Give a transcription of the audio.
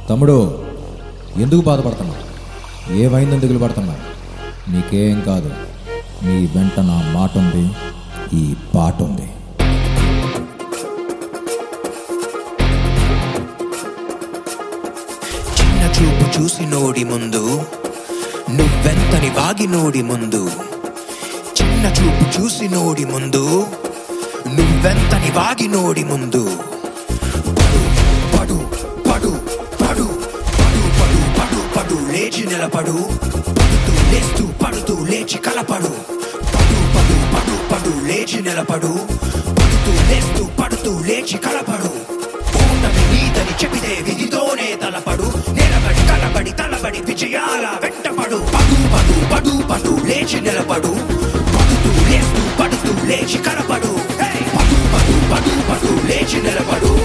తమ్ముడు ఎందుకు బాధపడుతున్నావు ఏమైందని దిగులు పడుతున్నావు నీకేం కాదు నీ వెంట నా మాట ఉంది ఈ పాట ఉంది చిన్న చూపు చూసి నోడి ముందు నువ్వెంతని వాగి నోడి ముందు చిన్న చూపు చూసి నోడి ముందు నువ్వెంతని వాగి నోడి ముందు పడు పడు పడు పడు పడు పడు పడు పడు లేచి నిలబడు పడుతూ లేస్తూ పడుతూ లేచి కలపడు పడు పడు పడు పడు లేచి నిలబడు పడుతూ లేస్తూ పడుతూ లేచి కలపడు ఓటమి నీదని చెబితే విధితోనే తలపడు నిలబడి కలబడి తలబడి విజయాల వెంటపడు పడు పడు పడు పడు లేచి నిలబడు పడుతూ లేస్తూ పడుతూ లేచి కలపడు హే! పడు పడు పడు పడు లేచి నిలబడు